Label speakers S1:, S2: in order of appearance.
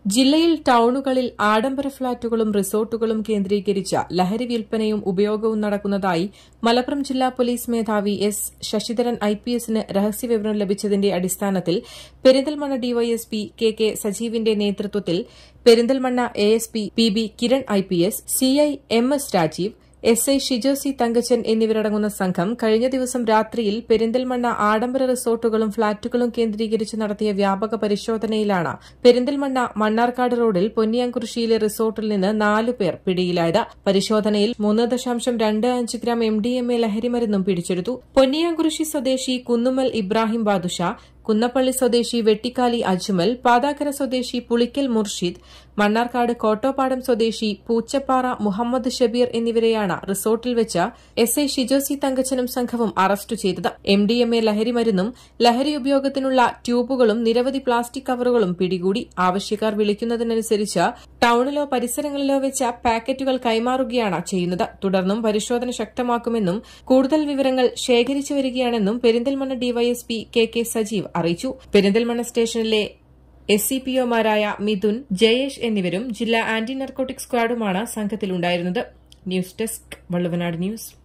S1: ജില്ലയിൽ ടൌണുകളിൽ ആഡംബര ഫ്ളാറ്റുകളും റിസോർട്ടുകളും കേന്ദ്രീകരിച്ച ലഹരി വിൽപ്പനയും ഉപയോഗവും നടക്കുന്നതായി മലപ്പുറം ജില്ലാ പോലീസ് മേധാവി എസ് ശശിധരൻ ഐ പി എസിന് രഹസ്യവിവരം ലഭിച്ചതിന്റെ അടിസ്ഥാനത്തിൽ പെരിന്തൽമണ്ണ ഡിവൈഎസ്പി കെ കെ സജീവിന്റെ നേതൃത്വത്തിൽ Perinthalmanna ASP P B Kiran I P S CI M S Rajeev S I Shijo C Thankachan എന്നിവരടങ്ങുന്ന സംഘം കഴിഞ്ഞ ദിവസം രാത്രിയിൽ പെരിന്തൽമണ്ണ ആഡംബര റിസോർട്ടുകളും ഫ്ളാറ്റുകളും കേന്ദ്രീകരിച്ച് നടത്തിയ വ്യാപക പരിശോധനയിലാണ് പെരിന്തൽമണ്ണ മണ്ണാർക്കാട് റോഡിൽ പൊന്നിയാംകുറിശിയിലെ റിസോർട്ടിൽ നിന്ന് നാലു പേർ പിടിയിലായത് പരിശോധനയിൽ മൂന്ന് ദശാംശം രണ്ട് അഞ്ച് gram M D M A ലഹരിമരുന്നും പിടിച്ചെടുത്തു പൊന്നിയാംകുറിശി സ്വദേശി കുന്നുമ്മൽ ഇബ്രാഹിം ബാദുഷ കുന്നപ്പള്ളി സ്വദേശി വെട്ടിക്കാലി അജ്മൽ പാതാക്കര സ്വദേശി പുളിക്കൽ മുർഷിദ് മണ്ണാർക്കാട് കോട്ടോപ്പാടം സ്വദേശി പൂച്ചപ്പാറ മുഹമ്മദ് ഷബീർ എന്നിവരെയാണ് റിസോർട്ടിൽ വെച്ച് എസ് ഐ ഷിജോസി തങ്കച്ചനും സംഘവും അറസ്റ്റ് ചെയ്തത് എം ഡി എം എ ലഹരി മരുന്നും ലഹരി ഉപയോഗത്തിനുള്ള ട്യൂബുകളും നിരവധി പ്ലാസ്റ്റിക് കവറുകളും പിടികൂടി ആവശ്യക്കാർ വിളിക്കുന്നതിനനുസരിച്ച് ടൌണിലോ പരിസരങ്ങളിലോ വെച്ച പാക്കറ്റുകൾ കൈമാറുകയാണ് ചെയ്യുന്നത് തുടർന്നും പരിശോധന ശക്തമാക്കുമെന്നും കൂടുതൽ വിവരങ്ങൾ ശേഖരിച്ചു വരികയാണെന്നും Perinthalmanna DYSP K K Sajeev അറിയിച്ചു പെരിന്തൽമണ്ണ സ്റ്റേഷനിലെ എസ് സി പി ഒമാരായ മിഥുൻ ജയേഷ് എന്നിവരും ജില്ലാ ആന്റി നർക്കോട്ടിക് സ്ക്വാഡുമാണ് സംഘത്തിലുണ്ടായിരുന്നത് ന്യൂസ് ഡെസ്ക് വള്ളുവനാട് ന്യൂസ്